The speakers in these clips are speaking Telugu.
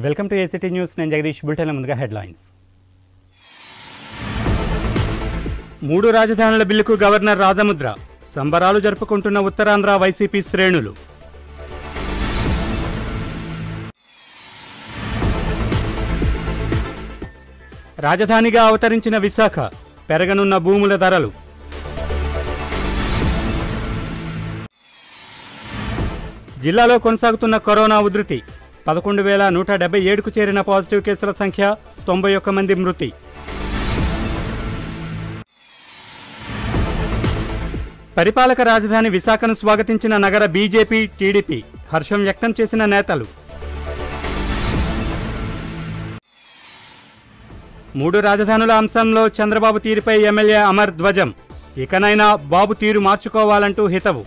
వెల్కమ్ టు ఏసిటీ న్యూస్ నేను జగదీష్ బులెటిన్ ముందుగా హెడ్లైన్స్ మూడు రాజధానుల బిల్లుకు గవర్నర్ రాజముద్ర సంబరాలు జరుపుకుంటున్న ఉత్తరాంధ్ర వైసీపీ శ్రేణులు రాజధానిగా అవతరించిన విశాఖ పెరగనున్న భూముల ధరలు జిల్లాలో కొనసాగుతున్న కరోనా ఉధృతి పదకొండు వేల నూట డెబ్బై ఏడుకు చేరిన పాజిటివ్ కేసుల సంఖ్య తొంభై ఒక్క మంది మృతి పరిపాలక రాజధాని విశాఖను స్వాగతించిన నగర బీజేపీ టీడీపీ హర్షం వ్యక్తం చేసిన నేతలు మూడు రాజధానుల అంశంలో చంద్రబాబు తీరుపై ఎమ్మెల్యే అమర్ ధ్వజం ఇకనైనా బాబు తీరు మార్చుకోవాలంటూ హితవు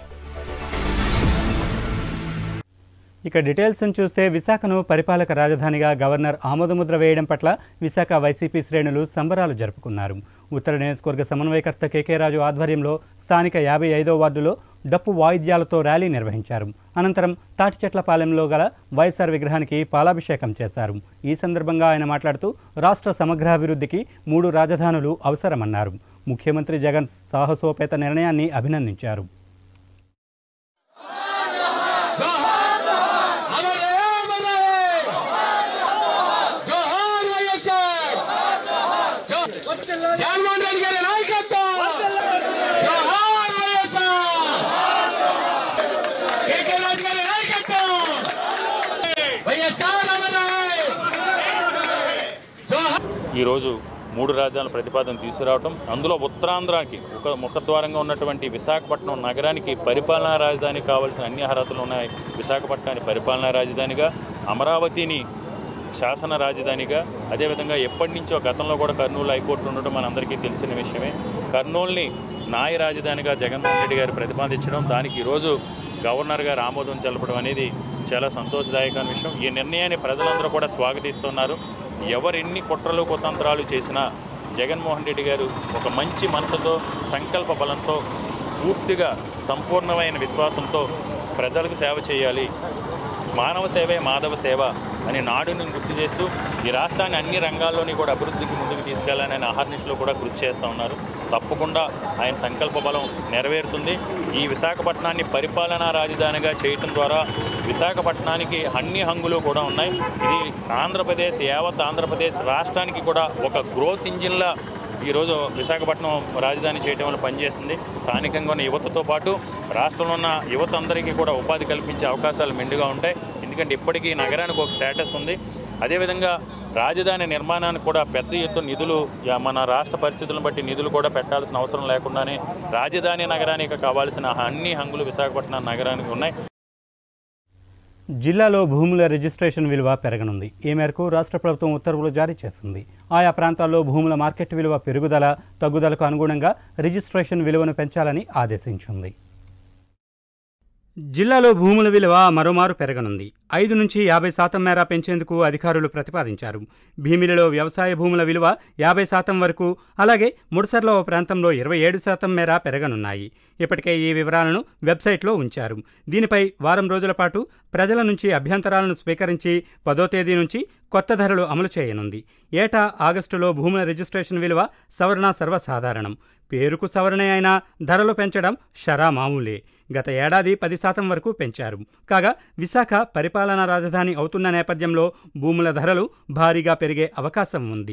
ఇక డీటెయిల్స్ చూస్తే విశాఖను పరిపాలక రాజధానిగా గవర్నర్ ఆమోదముద్ర వేయడం పట్ల విశాఖ వైసీపీ శ్రేణులు సంబరాలు జరుపుకున్నారు ఉత్తర నియోజకవర్గ సమన్వయకర్త కేకే రాజు ఆధ్వర్యంలో స్థానిక యాభై ఐదో వార్డులో డప్పు వాయిద్యాలతో ర్యాలీ నిర్వహించారు అనంతరం తాటిచెట్లపాలెంలో గల వైఎస్ఆర్ విగ్రహానికి పాలాభిషేకం చేశారు ఈ సందర్భంగా ఆయన మాట్లాడుతూ రాష్ట్ర సమగ్రాభివృద్ధికి మూడు రాజధానులు అవసరమన్నారు ముఖ్యమంత్రి జగన్ సాహసోపేత నిర్ణయాన్ని అభినందించారు అమరే అమరే జోహార్ వైఎస్ఆర్ జగన్మోహన్ రెడ్డి గారి నాయకత్వం జోహార్ వైఎస్ఆర్ కేకే రాజు గారి నాయకత్వం వైఎస్ఆర్ అమరే జోహార్ ఈరోజు మూడు రాజధానుల ప్రతిపాదన తీసుకురావటం అందులో ఉత్తరాంధ్రానికి ఒక ముఖద్వారంగా ఉన్నటువంటి విశాఖపట్నం నగరానికి పరిపాలనా రాజధాని కావాల్సిన అన్ని అర్హతలు ఉన్నాయి విశాఖపట్నాన్ని పరిపాలనా రాజధానిగా అమరావతిని శాసన రాజధానిగా అదేవిధంగా ఎప్పటి నుంచో గతంలో కూడా కర్నూలు హైకోర్టు ఉండడం మనందరికీ తెలిసిన విషయమే కర్నూలుని న్యాయ రాజధానిగా జగన్మోహన్ రెడ్డి గారు ప్రతిపాదించడం దానికి ఈరోజు గవర్నర్ గారు ఆమోదం తెలపడం అనేది చాలా సంతోషదాయకమైన విషయం ఈ నిర్ణయాన్ని ప్రజలందరూ కూడా స్వాగతిస్తున్నారు ఎవరెన్ని కుట్రలు కుతంత్రాలు చేసినా జగన్మోహన్ రెడ్డి గారు ఒక మంచి మనసుతో సంకల్ప బలంతో పూర్తిగా సంపూర్ణమైన విశ్వాసంతో ప్రజలకు సేవ చేయాలి మానవ సేవే మాధవ సేవ అని నాడుని గుర్తు చేస్తూ ఈ రాష్ట్రాన్ని అన్ని రంగాల్లోని కూడా అభివృద్ధికి ముందుకు తీసుకెళ్లాలని ఆయన అహర్నిశలో కూడా కృషి చేస్తూ ఉన్నారు తప్పకుండా ఆయన సంకల్ప బలం నెరవేరుతుంది ఈ విశాఖపట్నాన్ని పరిపాలనా రాజధానిగా చేయటం ద్వారా విశాఖపట్నానికి అన్ని హంగులు కూడా ఉన్నాయి ఇది ఆంధ్రప్రదేశ్ యావత్ ఆంధ్రప్రదేశ్ రాష్ట్రానికి కూడా ఒక గ్రోత్ ఇంజిన్లా ఈరోజు విశాఖపట్నం రాజధాని చేయడం వల్ల పనిచేస్తుంది స్థానికంగా ఉన్న యువతతో పాటు రాష్ట్రంలో ఉన్న యువత అందరికీ కూడా ఉపాధి కల్పించే అవకాశాలు మెండుగా ఉంటాయి ఎందుకంటే ఇప్పటికీ నగరానికి ఒక స్టేటస్ ఉంది అదేవిధంగా రాజధాని నిర్మాణానికి కూడా పెద్ద ఎత్తున నిధులు యా- మన రాష్ట్ర పరిస్థితులను బట్టి నిధులు కూడా పెట్టాల్సిన అవసరం లేకుండానే రాజధాని నగరానికి కావాల్సిన అన్ని హంగులు విశాఖపట్నం నగరానికి ఉన్నాయి జిల్లాలో భూముల రిజిస్ట్రేషన్ విలువ పెరగనుంది ఈ మేరకు రాష్ట్ర ప్రభుత్వం ఉత్తర్వులు జారీ చేసింది ఆయా ప్రాంతాల్లో భూముల మార్కెట్ విలువ పెరుగుదల తగ్గుదలకు అనుగుణంగా రిజిస్ట్రేషన్ విలువను పెంచాలని ఆదేశించింది జిల్లాలో భూముల విలువ మరోమారు పెరగనుంది ఐదు నుంచి యాభై శాతం మేర పెంచేందుకు అధికారులు ప్రతిపాదించారు భీమిలిలో వ్యవసాయ భూముల విలువ యాభై శాతం వరకు అలాగే ముడసర్ల ఓ ప్రాంతంలో ఇరవై ఏడు శాతం మేర పెరగనున్నాయి ఇప్పటికే ఈ వివరాలను వెబ్సైట్లో ఉంచారు దీనిపై వారం రోజుల పాటు ప్రజల నుంచి అభ్యంతరాలను స్వీకరించి పదో తేదీ నుంచి కొత్త ధరలు అమలు చేయనుంది ఏటా ఆగస్టులో భూముల రిజిస్ట్రేషన్ విలువ సవరణ సర్వసాధారణం పేరుకు సవరణ అయినా ధరలు పెంచడం షరా మామూలే గత ఏడాది పది శాతం వరకు పెంచారు కాగా విశాఖ పరిపాలనా రాజధాని అవుతున్న నేపథ్యంలో భూముల ధరలు భారీగా పెరిగే అవకాశం ఉంది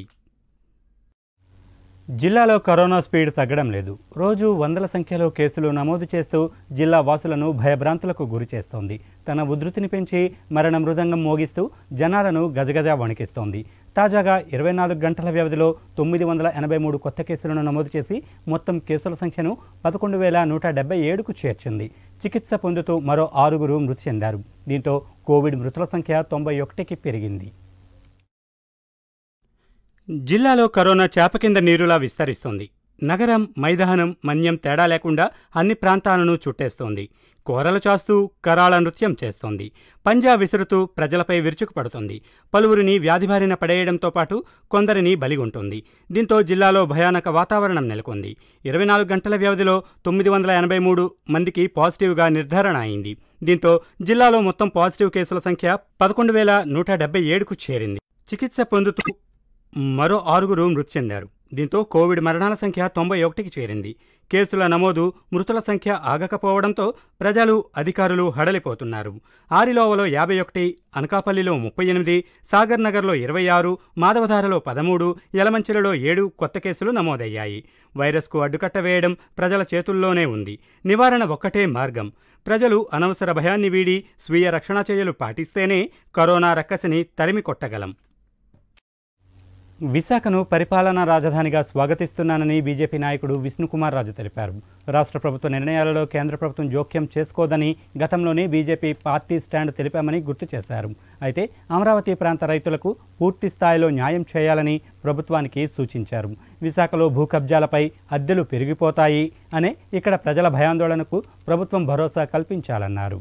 జిల్లాలో కరోనా స్పీడ్ తగ్గడం లేదు రోజు వందల సంఖ్యలో కేసులు నమోదు చేస్తూ జిల్లా వాసులను భయభ్రాంతులకు గురి చేస్తోంది తన ఉధృతిని పెంచి మరణ మృదంగం మోగిస్తూ జనాలను గజగజ వణికిస్తోంది తాజాగా ఇరవై నాలుగు గంటల వ్యవధిలో తొమ్మిది వందల ఎనభై మూడు కొత్త కేసులను నమోదు చేసి మొత్తం కేసుల సంఖ్యను పదకొండు వేల నూట డెబ్బై ఏడుకు చేర్చింది చికిత్స పొందుతూ మరో ఆరుగురు మృతి చెందారు దీంతో కోవిడ్ మృతుల సంఖ్య తొంభై ఒకటికి పెరిగింది జిల్లాలో కరోనా చేప కింద నీరులా విస్తరిస్తోంది నగరం మైదానం మన్యం తేడా లేకుండా అన్ని ప్రాంతాలను చుట్టేస్తోంది కోరలు చాస్తూ కరాళ నృత్యం చేస్తోంది పంజా విసురుతూ ప్రజలపై విరుచుకుపడుతోంది పలువురిని వ్యాధి బారిన పడేయడంతో పాటు కొందరిని బలిగొంటోంది దీంతో జిల్లాలో భయానక వాతావరణం నెలకొంది ఇరవై నాలుగు గంటల వ్యవధిలో తొమ్మిది వందల ఎనభై మూడు మందికి పాజిటివ్గా నిర్ధారణ అయింది దీంతో జిల్లాలో మొత్తం పాజిటివ్ కేసుల సంఖ్య పదకొండు వేల నూట డెబ్బై ఏడుకు చేరింది చికిత్స పొందుతూ మరో ఆరుగురు మృతి చెందారు దీంతో కోవిడ్ మరణాల సంఖ్య తొంభై ఒకటికి చేరింది కేసుల నమోదు మృతుల సంఖ్య ఆగకపోవడంతో ప్రజలు అధికారులు హడలిపోతున్నారు ఆరిలోవలో యాభై ఒకటి అనకాపల్లిలో ముప్పై ఎనిమిది సాగర్ నగర్లో ఇరవై ఆరు మాధవధారలో పదమూడు యలమంచిలలో ఏడు కొత్త కేసులు నమోదయ్యాయి వైరస్కు అడ్డుకట్ట వేయడం ప్రజల చేతుల్లోనే ఉంది నివారణ ఒక్కటే మార్గం ప్రజలు అనవసర భయాన్ని వీడి స్వీయ రక్షణ చర్యలు పాటిస్తేనే కరోనా రక్కసిని తరిమి కొట్టగలం విశాఖను పరిపాలనా రాజధానిగా స్వాగతిస్తున్నానని బీజేపీ నాయకుడు విష్ణుకుమార్ రాజు తెలిపారు రాష్ట్ర ప్రభుత్వ నిర్ణయాలలో కేంద్ర ప్రభుత్వం జోక్యం చేసుకోదని గతంలోనే బీజేపీ పార్టీ స్టాండ్ తెలిపామని గుర్తు చేశారు అయితే అమరావతి ప్రాంత రైతులకు పూర్తి స్థాయిలో న్యాయం చేయాలని ప్రభుత్వానికి సూచించారు విశాఖలో భూ కబ్జాలపై అద్దెలు పెరిగిపోతాయి అనే ఇక్కడ ప్రజల భయాందోళనకు ప్రభుత్వం భరోసా కల్పించాలన్నారు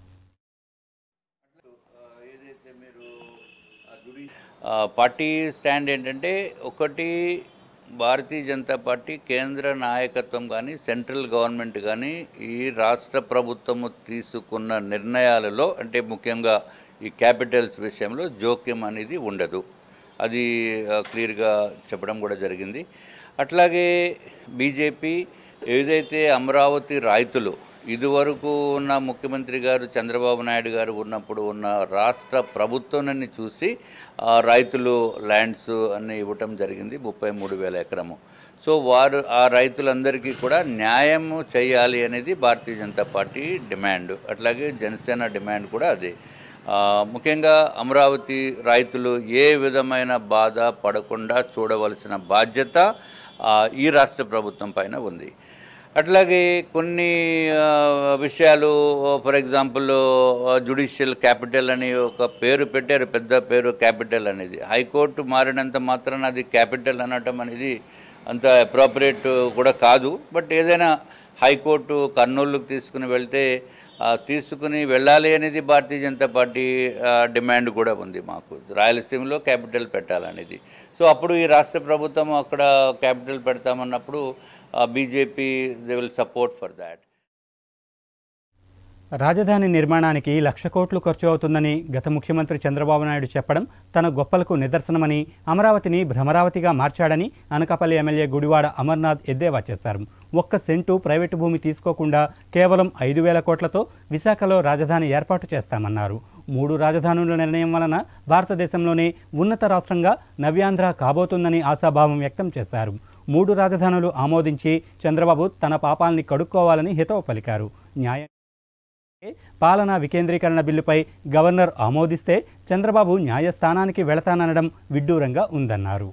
ఆ, పార్టీ స్టాండ్ ఏంటంటే ఒకటి భారతీయ జనతా పార్టీ కేంద్ర నాయకత్వం కానీ సెంట్రల్ గవర్నమెంట్ కానీ ఈ రాష్ట్ర ప్రభుత్వము తీసుకున్న నిర్ణయాలలో అంటే ముఖ్యంగా ఈ క్యాపిటల్స్ విషయంలో జోక్యం అనేది ఉండదు అది ఆ, క్లియర్గా చెప్పడం కూడా జరిగింది అట్లాగే బీజేపీ ఏదైతే అమరావతి రైతులు ఇదివరకు ఉన్న ముఖ్యమంత్రి గారు చంద్రబాబు నాయుడు గారు ఉన్నప్పుడు ఉన్న రాష్ట్ర ప్రభుత్వాన్ని చూసి ఆ రైతులు ల్యాండ్స్ అన్ని ఇవ్వటం జరిగింది ముప్పై మూడు వేల ఎకరము సో వారు ఆ రైతులందరికీ కూడా న్యాయం చేయాలి అనేది భారతీయ జనతా పార్టీ డిమాండ్ అట్లాగే జనసేన డిమాండ్ కూడా అదే ఆ, ముఖ్యంగా అమరావతి రైతులు ఏ విధమైన బాధ పడకుండా చూడవలసిన బాధ్యత ఆ, ఈ రాష్ట్ర ప్రభుత్వం పైన ఉంది అట్లాగే కొన్ని ఆ, విషయాలు ఫర్ ఎగ్జాంపుల్ జుడిషియల్ క్యాపిటల్ అని ఒక పేరు పెట్టారు పెద్ద పేరు క్యాపిటల్ అనేది హైకోర్టు మారినంత మాత్రాన అది క్యాపిటల్ అనటం అనేది అంత అప్రోప్రియేట్ కూడా కాదు బట్ ఏదైనా హైకోర్టు కర్నూలుకు తీసుకుని వెళ్తే ఆ, తీసుకుని వెళ్ళాలి అనేది భారతీయ జనతా పార్టీ ఆ, డిమాండ్ కూడా ఉంది మాకు రాయలసీమలో క్యాపిటల్ పెట్టాలనేది సో అప్పుడు ఈ రాష్ట్ర ప్రభుత్వం అక్కడ క్యాపిటల్ పెడతామన్నప్పుడు BJP they will support for that రాజధాని నిర్మాణానికి లక్ష కోట్లు ఖర్చు అవుతుందని గత ముఖ్యమంత్రి చంద్రబాబు నాయుడు చెప్పడం తన గొప్పలకు నిదర్శనమని అమరావతిని భ్రమరావతిగా మార్చాడని అనకాపల్లి ఎమ్మెల్యే గుడివాడ అమర్నాథ్ ఎద్దేవా చేశారు ఒక్క సెంటు ప్రైవేటు భూమి తీసుకోకుండా కేవలం ఐదు వేల కోట్లతో విశాఖలో రాజధాని ఏర్పాటు చేస్తామన్నారు మూడు రాజధానుల నిర్ణయం వలన భారతదేశంలోనే ఉన్నత రాష్ట్రంగా నవ్యాంధ్ర కాబోతుందని ఆశాభావం వ్యక్తం చేశారు మూడు రాజధానులు ఆమోదించి చంద్రబాబు తన పాపాల్ని కడుక్కోవాలని హితవు పలికారు న్యాయ పాలనా వికేంద్రీకరణ బిల్లుపై గవర్నర్ ఆమోదిస్తే చంద్రబాబు న్యాయస్థానానికి వెళతాననడం విడ్డూరంగా ఉందన్నారు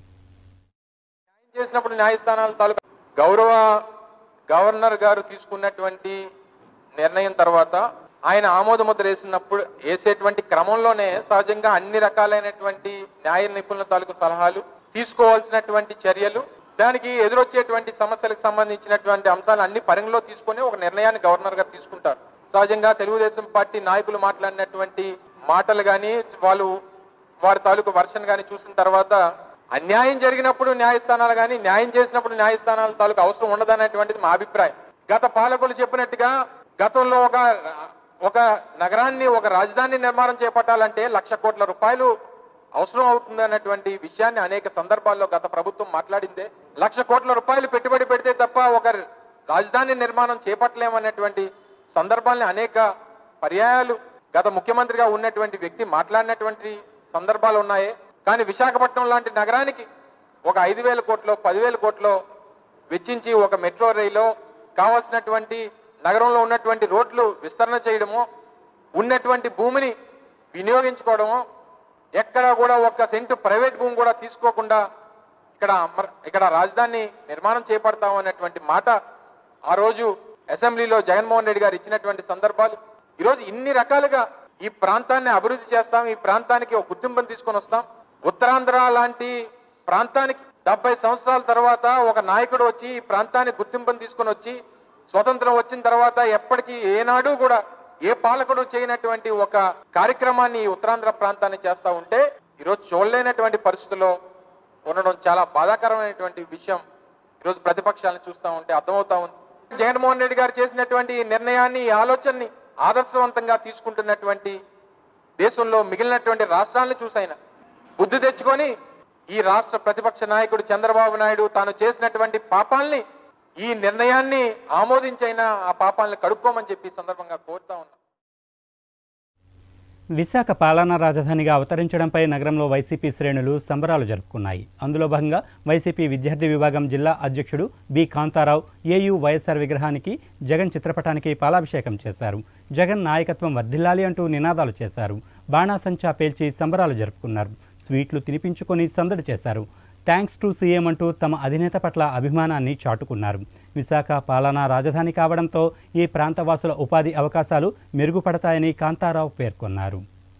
చేసినప్పుడు న్యాయస్థానాల తాలూకా గౌరవ గవర్నర్ గారు తీసుకున్నటువంటి నిర్ణయం తర్వాత ఆయన ఆమోద ముద్ర వేసినప్పుడు వేసేటువంటి క్రమంలోనే సహజంగా అన్ని రకాలైనటువంటి న్యాయ నిపుణుల తాలూకు సలహాలు తీసుకోవాల్సినటువంటి చర్యలు దానికి ఎదురొచ్చేటువంటి సమస్యలకు సంబంధించినటువంటి అంశాలు అన్ని పరిగణలో తీసుకొని ఒక నిర్ణయాన్ని గవర్నర్ గారు తీసుకుంటారు సహజంగా తెలుగుదేశం పార్టీ నాయకులు మాట్లాడినటువంటి మాటలు కానీ వాళ్ళు వారి తాలూకు వర్షన్ కానీ చూసిన తర్వాత అన్యాయం జరిగినప్పుడు న్యాయస్థానాలు కానీ న్యాయం చేసినప్పుడు న్యాయస్థానాల తాలూకు అవసరం ఉండదనేటువంటిది మా అభిప్రాయం గత పాలకులు చెప్పినట్టుగా గతంలో ఒక ఒక నగరాన్ని ఒక రాజధాని నిర్మాణం చేపట్టాలంటే లక్ష కోట్ల రూపాయలు అవసరం అవుతుంది అన్నటువంటి విషయాన్ని అనేక సందర్భాల్లో గత ప్రభుత్వం మాట్లాడిందే లక్ష కోట్ల రూపాయలు పెట్టుబడి పెడితే తప్ప ఒక రాజధాని నిర్మాణం చేపట్టలేమన్నటువంటి సందర్భాల్ని అనేక పర్యాయాలు గత ముఖ్యమంత్రిగా ఉన్నటువంటి వ్యక్తి మాట్లాడినటువంటి సందర్భాలు ఉన్నాయి కానీ విశాఖపట్నం లాంటి నగరానికి ఒక ఐదు వేల కోట్లో పదివేల కోట్లో వెచ్చించి ఒక మెట్రో రైలో కావాల్సినటువంటి నగరంలో ఉన్నటువంటి రోడ్లు విస్తరణ చేయడము ఉన్నటువంటి భూమిని వినియోగించుకోవడము ఎక్కడ కూడా ఒక్క సెంటు ప్రైవేట్ భూమి కూడా తీసుకోకుండా ఇక్కడ అమర- ఇక్కడ రాజధాని నిర్మాణం చేపడతాం అన్నటువంటి మాట ఆ రోజు అసెంబ్లీలో జగన్మోహన్ రెడ్డి గారు ఇచ్చినటువంటి సందర్భాలు ఈరోజు ఇన్ని రకాలుగా ఈ ప్రాంతాన్ని అభివృద్ధి చేస్తాం ఈ ప్రాంతానికి ఒక గుర్తింపును తీసుకొని వస్తాం ఉత్తరాంధ్ర లాంటి ప్రాంతానికి డెబ్బై సంవత్సరాల తర్వాత ఒక నాయకుడు వచ్చి ఈ ప్రాంతానికి గుర్తింపును తీసుకొని వచ్చి స్వతంత్రం వచ్చిన తర్వాత ఎప్పటికీ ఏనాడు కూడా ఏ పాలకుడు చేయనటువంటి ఒక కార్యక్రమాన్ని ఈ ఉత్తరాంధ్ర ప్రాంతాన్ని చేస్తా ఉంటే ఈరోజు చూడలేనటువంటి పరిస్థితుల్లో ఉండడం చాలా బాధాకరమైనటువంటి విషయం ఈరోజు ప్రతిపక్షాలను చూస్తూ ఉంటే అర్థమవుతా ఉంది జగన్మోహన్ రెడ్డి గారు చేసినటువంటి ఈ నిర్ణయాన్ని ఈ ఆలోచనని ఆదర్శవంతంగా తీసుకుంటున్నటువంటి దేశంలో మిగిలినటువంటి రాష్ట్రాలను చూసైనా బుద్ధి తెచ్చుకొని ఈ రాష్ట్ర ప్రతిపక్ష నాయకుడు చంద్రబాబు నాయుడు తాను చేసినటువంటి పాపాల్ని ఈ నిర్ణయాన్ని ఆమోదించైనా ఆ పాపాలను కడుక్కోమని చెప్పి ఈ సందర్భంగా కోరుతా ఉన్నా విశాఖ పాలనా రాజధానిగా అవతరించడంపై నగరంలో వైసీపీ శ్రేణులు సంబరాలు జరుపుకున్నాయి అందులో భాగంగా వైసీపీ విద్యార్థి విభాగం జిల్లా అధ్యక్షుడు బి కాంతారావు ఏయూ వైఎస్ఆర్ విగ్రహానికి జగన్ చిత్రపటానికి పాలాభిషేకం చేశారు జగన్ నాయకత్వం వర్ధిల్లాలి అంటూ నినాదాలు చేశారు బాణాసంచా పేల్చి సంబరాలు జరుపుకున్నారు స్వీట్లు తినిపించుకొని సందడి చేశారు థ్యాంక్స్ టు సీఎం అంటూ తమ అధినేత పట్ల అభిమానాన్ని చాటుకున్నారు విశాఖ పాలనా రాజధాని కావడంతో ఈ ప్రాంతవాసుల ఉపాధి అవకాశాలు మెరుగుపడతాయని కాంతారావు పేర్కొన్నారు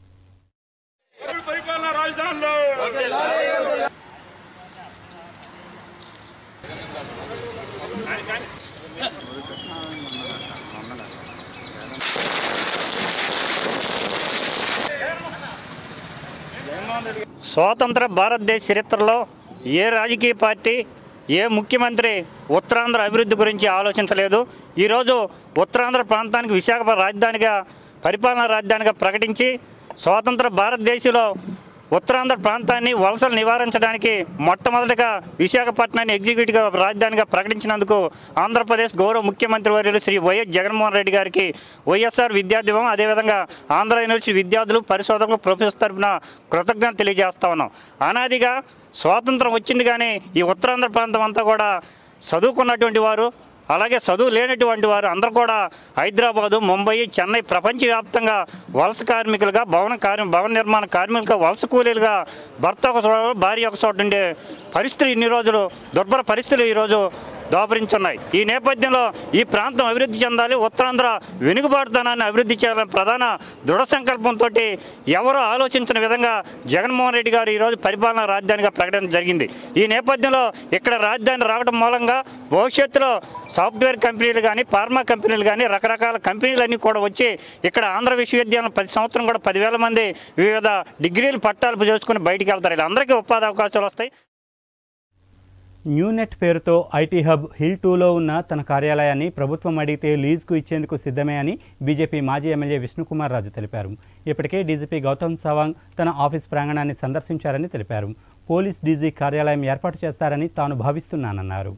స్వాతంత్ర భారతదేశ చరిత్రలో ఏ రాజకీయ పార్టీ ఏ ముఖ్యమంత్రి ఉత్తరాంధ్ర అభివృద్ధి గురించి ఆలోచించలేదు ఈరోజు ఉత్తరాంధ్ర ప్రాంతానికి విశాఖ రాజధానిగా పరిపాలనా రాజధానిగా ప్రకటించి స్వాతంత్ర భారతదేశంలో ఉత్తరాంధ్ర ప్రాంతాన్ని వలసలు నివారించడానికి మొట్టమొదటిగా విశాఖపట్నాన్ని ఎగ్జిక్యూటివ్గా రాజధానిగా ప్రకటించినందుకు ఆంధ్రప్రదేశ్ గౌరవ ముఖ్యమంత్రి వర్యులు శ్రీ వైఎస్ జగన్మోహన్ రెడ్డి గారికి వైఎస్ఆర్ విద్యార్థి భవన్ అదేవిధంగా ఆంధ్ర యూనివర్సిటీ విద్యార్థులు పరిశోధకులు ప్రొఫెసర్ తరఫున కృతజ్ఞత తెలియజేస్తా ఉన్నాం అనాదిగా స్వాతంత్రం వచ్చింది కానీ ఈ ఉత్తరాంధ్ర ప్రాంతం అంతా కూడా చదువుకున్నటువంటి వారు అలాగే చదువు లేనటువంటి వారు అందరూ కూడా హైదరాబాదు ముంబై చెన్నై ప్రపంచవ్యాప్తంగా వలస కార్మికులుగా భవన కార్మి భవన నిర్మాణ కార్మికులుగా వలస కూలీలుగా భర్త ఒక చోట భార్య ఒక చోట ఉండే పరిస్థితులు ఇన్ని రోజులు దుర్భర పరిస్థితులు ఈరోజు దోపరించున్నాయి ఈ నేపథ్యంలో ఈ ప్రాంతం అభివృద్ధి చెందాలి ఉత్తరాంధ్ర వెనుకబాటుతనాన్ని అభివృద్ధి చేయాలని ప్రధాన దృఢ సంకల్పంతో ఎవరో ఆలోచించిన విధంగా జగన్మోహన్ రెడ్డి గారు ఈరోజు పరిపాలనా రాజధానిగా ప్రకటించడం జరిగింది ఈ నేపథ్యంలో ఇక్కడ రాజధాని రావడం మూలంగా భవిష్యత్తులో సాఫ్ట్వేర్ కంపెనీలు కానీ ఫార్మా కంపెనీలు కానీ రకరకాల కంపెనీలన్నీ కూడా వచ్చి ఇక్కడ ఆంధ్ర విశ్వవిద్యాలయం ప్రతి సంవత్సరం కూడా పదివేల మంది వివిధ డిగ్రీలు పట్టాలు చేసుకుని బయటికి వెళ్తారు వీళ్ళందరికీ ఉపాధి అవకాశాలు వస్తాయి న్యూనెట్ పేరుతో ఐటీ హబ్ హిల్ టూలో ఉన్న తన కార్యాలయాన్ని ప్రభుత్వం అడిగితే లీజుకు ఇచ్చేందుకు సిద్ధమే అని బీజేపీ మాజీ ఎమ్మెల్యే విష్ణుకుమార్ రాజు తెలిపారు ఇప్పటికే డీజీపీ గౌతమ్ సవాంగ్ తన ఆఫీస్ ప్రాంగణాన్ని సందర్శించారని తెలిపారు పోలీస్ డీజీ కార్యాలయం ఏర్పాటు చేస్తారని తాను భావిస్తున్నానన్నారు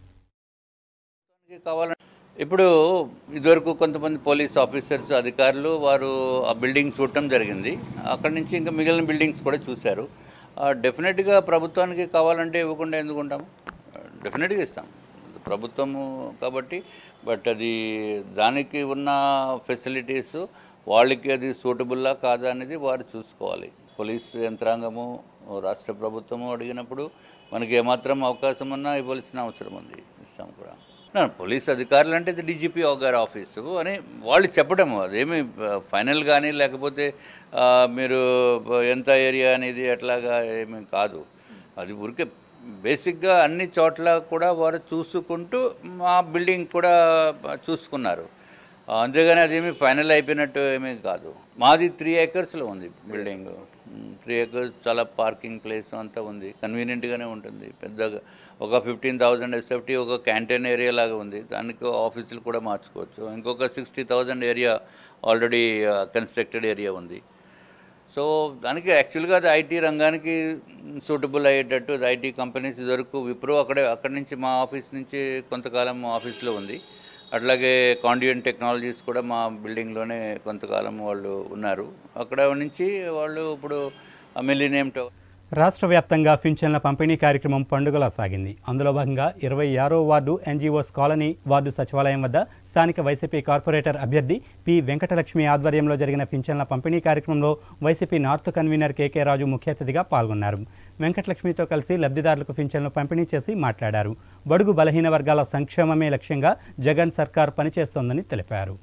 కావాలంటే ఇప్పుడు ఇదివరకు కొంతమంది పోలీస్ ఆఫీసర్స్ అధికారులు వారు ఆ బిల్డింగ్ చూడటం జరిగింది అక్కడి నుంచి ఇంకా మిగిలిన బిల్డింగ్స్ కూడా చూశారు డెఫినెట్గా ప్రభుత్వానికి కావాలంటే ఇవ్వకుండా ఎందుకు ఉంటాము డెఫినెట్గా ఇస్తాం ప్రభుత్వము కాబట్టి బట్ అది దానికి ఉన్న ఫెసిలిటీస్ వాళ్ళకి అది సూటబుల్లా కాదా అనేది వారు చూసుకోవాలి పోలీస్ యంత్రాంగము రాష్ట్ర ప్రభుత్వము అడిగినప్పుడు మనకి ఏమాత్రం అవకాశం ఉన్నా ఇవ్వాల్సిన అవసరం ఉంది ఇస్తాం కూడా నా, పోలీస్ అధికారులు అంటే ఇది డీజీపీ గారి ఆఫీసు అని వాళ్ళు చెప్పడము అదేమి ఫైనల్ కానీ లేకపోతే ఆ, మీరు ఎంత ఏరియా అనేది ఎట్లాగా ఏమీ కాదు అది ఊరికే బేసిక్గా అన్ని చోట్ల కూడా వారు చూసుకుంటూ మా బిల్డింగ్ కూడా చూసుకున్నారు ఆ, అంతేగాని అదేమి ఫైనల్ అయిపోయినట్టు ఏమీ కాదు మాది త్రీ ఏకర్స్లో ఉంది బిల్డింగ్ త్రీ ఏకర్స్ చాలా పార్కింగ్ ప్లేస్ అంతా ఉంది కన్వీనియంట్గానే ఉంటుంది పెద్దగా ఒక ఫిఫ్టీన్ థౌజండ్ ఎస్ఎఫ్టీ ఒక క్యాంటీన్ ఏరియా లాగా ఉంది దానికి ఆఫీసులు కూడా మార్చుకోవచ్చు ఇంకొక sixty thousand area already constructed area ఉంది సో దానికి యాక్చువల్గా అది ఐటీ రంగానికి సూటబుల్ అయ్యేటట్టు అది ఐటీ కంపెనీస్ ఇదివరకు విప్రో అక్కడే అక్కడి నుంచి మా ఆఫీస్ నుంచి కొంతకాలం మా ఆఫీస్లో ఉంది అట్లాగే కాండియన్ టెక్నాలజీస్ కూడా మా బిల్డింగ్లోనే కొంతకాలం వాళ్ళు ఉన్నారు అక్కడ నుంచి వాళ్ళు ఇప్పుడు మిలీనియం టవర్ రాష్ట్ర వ్యాప్తంగా పింఛన్ల పంపిణీ కార్యక్రమం పండుగలా సాగింది అందులో భాగంగా ఇరవై ఆరో వార్డు ఎన్జీఓస్ కాలనీ వార్డు సచివాలయం వద్ద స్థానిక వైసీపీ కార్పొరేటర్ అభ్యర్థి పి వెంకటలక్ష్మి ఆధ్వర్యంలో జరిగిన పింఛన్ల పంపిణీ కార్యక్రమంలో YCP north convener KK Raju ముఖ్య అతిథిగా పాల్గొన్నారు వెంకటలక్ష్మితో కలిసి లబ్ధిదారులకు పింఛన్లు పంపిణీ చేసి మాట్లాడారు బడుగు బలహీన వర్గాల సంక్షేమమే లక్ష్యంగా జగన్ సర్కార్ పనిచేస్తోందని తెలిపారు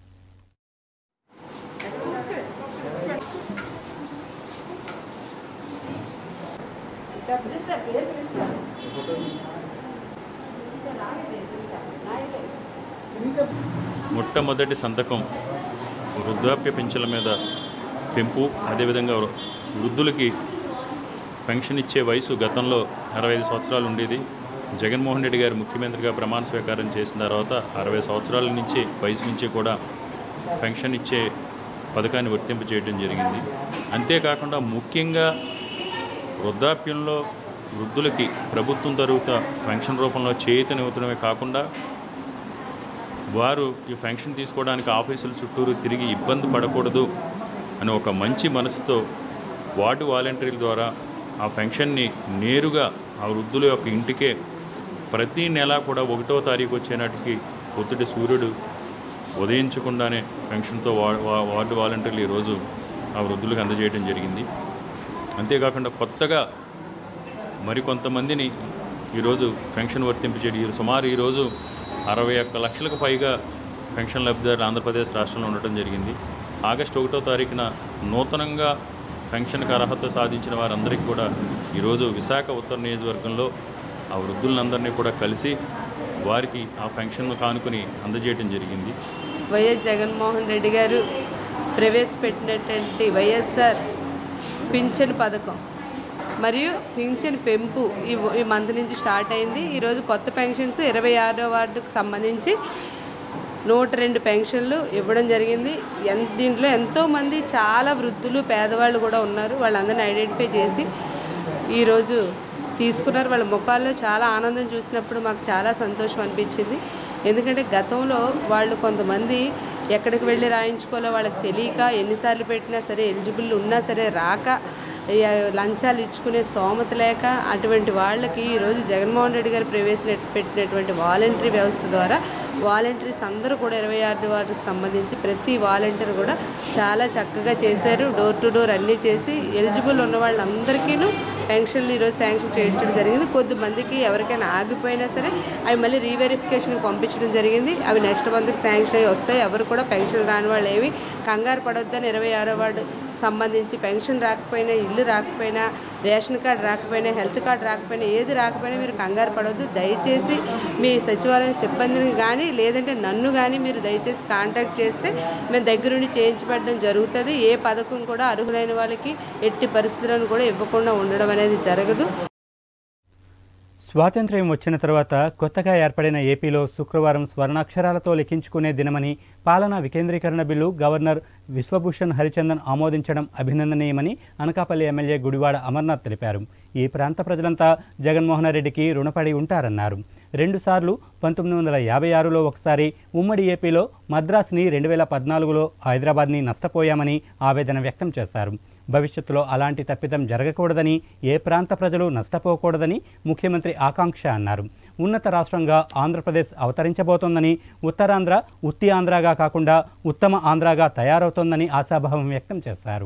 డబ్బులు ఇస్తారు పేరు పిలుస్తారు మొట్టమొదటి సంతకం వృద్ధాప్య పెన్షన్ల మీద పెంపు అదేవిధంగా వృద్ధులకి పెన్షన్ ఇచ్చే వయసు గతంలో అరవై ఐదు సంవత్సరాలు ఉండేది జగన్మోహన్ రెడ్డి గారు ముఖ్యమంత్రిగా ప్రమాణ స్వీకారం చేసిన తర్వాత అరవై సంవత్సరాల నుంచి వయసు నుంచి కూడా పెన్షన్ ఇచ్చే పథకాన్ని వర్తింప చేయడం జరిగింది అంతేకాకుండా ముఖ్యంగా వృద్ధాప్యంలో వృద్ధులకి ప్రభుత్వం తరుగుతా పెన్షన్ రూపంలో చేయూతనివ్వడమే కాకుండా వారు ఈ పెన్షన్ తీసుకోవడానికి ఆఫీసుల చుట్టూరు తిరిగి ఇబ్బంది పడకూడదు అని ఒక మంచి మనసుతో వార్డు వాలంటీర్ల ద్వారా ఆ పెన్షన్ని నేరుగా ఆ వృద్ధుల యొక్క ఇంటికే ప్రతి నెల కూడా ఒకటో తారీఖు వచ్చేనాటికి పొద్దుటి సూర్యుడు ఉదయించకుండానే పెన్షన్తో వా వా- వార్డు వాలంటీర్లు ఈరోజు ఆ వృద్ధులకు అందజేయడం జరిగింది అంతేకాకుండా కొత్తగా మరికొంతమందిని ఈరోజు పెన్షన్ వర్తింపు చేయడం ఈ సుమారు ఈరోజు అరవై ఒక్క లక్షలకు పైగా పెన్షన్ లబ్ధిదారులు ఆంధ్రప్రదేశ్ రాష్ట్రంలో ఉండటం జరిగింది ఆగస్టు ఒకటో తారీఖున నూతనంగా పెన్షన్కి అర్హత సాధించిన వారందరికీ కూడా ఈరోజు విశాఖ ఉత్తర నియోజకవర్గంలో ఆ వృద్ధులందరినీ కూడా కలిసి వారికి ఆ పెన్షన్ను కానుకొని అందజేయడం జరిగింది వైఎస్ జగన్మోహన్ రెడ్డి గారు ప్రవేశపెట్టినటువంటి వైఎస్ఆర్ పింఛన్ పథకం మరియు పింఛన్ పెంపు ఈ ఈ మంత్ నుంచి స్టార్ట్ అయింది ఈరోజు కొత్త పెన్షన్స్ ఇరవై ఆరో వార్డుకు సంబంధించి నూట రెండు పెన్షన్లు ఇవ్వడం జరిగింది ఎన్ దీంట్లో ఎంతోమంది చాలా వృద్ధులు పేదవాళ్ళు కూడా ఉన్నారు వాళ్ళందరినీ ఐడెంటిఫై చేసి ఈరోజు తీసుకున్నారు వాళ్ళ ముఖాల్లో చాలా ఆనందం చూసినప్పుడు మాకు చాలా సంతోషం అనిపించింది ఎందుకంటే గతంలో వాళ్ళు కొంతమంది ఎక్కడికి వెళ్ళి రాయించుకోవాలో వాళ్ళకి తెలియక ఎన్నిసార్లు పెట్టినా సరే ఎలిజిబుల్ ఉన్నా సరే రాక ఈ లంచాలు ఇచ్చుకునే స్తోమత లేక అటువంటి వాళ్ళకి ఈరోజు జగన్మోహన్ రెడ్డి గారు ప్రవేశ పెట్టినటువంటి వాలంటరీ వ్యవస్థ ద్వారా వాలంటీర్స్ అందరూ కూడా ఇరవై ఆరు వారికి సంబంధించి ప్రతి వాలంటీర్ కూడా చాలా చక్కగా చేశారు డోర్ టు డోర్ అన్నీ చేసి ఎలిజిబుల్ ఉన్న వాళ్ళందరికీను పెన్షన్లు ఈరోజు శాంక్షన్ చేయించడం జరిగింది కొద్దిమందికి ఎవరికైనా ఆగిపోయినా సరే అవి మళ్ళీ రీవెరిఫికేషన్కి పంపించడం జరిగింది అవి నెక్స్ట్ మంత్కి శాంక్షన్ అయ్యి వస్తాయి ఎవరు కూడా పెన్షన్ రాని వాళ్ళు ఏవి కంగారు పడొద్దని ఇరవై ఆరో వార్డు సంబంధించి పెన్షన్ రాకపోయినా ఇల్లు రాకపోయినా రేషన్ కార్డు రాకపోయినా హెల్త్ కార్డు రాకపోయినా ఏది రాకపోయినా మీరు కంగారు పడవద్దు దయచేసి మీ సచివాలయం సిబ్బందిని కానీ లేదంటే నన్ను కానీ మీరు దయచేసి కాంటాక్ట్ చేస్తే మేము దగ్గరుండి చేయించబడడం జరుగుతుంది ఏ పథకం కూడా అర్హులైన వాళ్ళకి ఎట్టి పరిస్థితులను కూడా ఇవ్వకుండా ఉండడం అనేది జరగదు స్వాతంత్ర్యం వచ్చిన తర్వాత కొత్తగా ఏర్పడిన ఏపీలో శుక్రవారం స్వర్ణాక్షరాలతో లిఖించుకునే దినమని పాలనా వికేంద్రీకరణ బిల్లు గవర్నర్ విశ్వభూషణ్ హరిచందన్ ఆమోదించడం అభినందనీయమని అనకాపల్లి ఎమ్మెల్యే గుడివాడ అమర్నాథ్ తెలిపారు ఈ ప్రాంత ప్రజలంతా జగన్మోహన్ రెడ్డికి రుణపడి ఉంటారన్నారు రెండుసార్లు పంతొమ్మిది వందల యాభై ఆరులో ఒకసారి ఉమ్మడి ఏపీలో మద్రాస్ని రెండు వేల పద్నాలుగులో హైదరాబాద్ని నష్టపోయామని ఆవేదన వ్యక్తం చేశారు భవిష్యత్తులో అలాంటి తప్పిదం జరగకూడదని ఏ ప్రాంత ప్రజలు నష్టపోకూడదని ముఖ్యమంత్రి ఆకాంక్ష అన్నారు ఉన్నత రాష్ట్రంగా ఆంధ్రప్రదేశ్ అవతరించబోతోందని ఉత్తరాంధ్ర ఉత్తి ఆంధ్రాగా కాకుండా ఉత్తమ ఆంధ్రాగా తయారవుతోందని ఆశాభావం వ్యక్తం చేశారు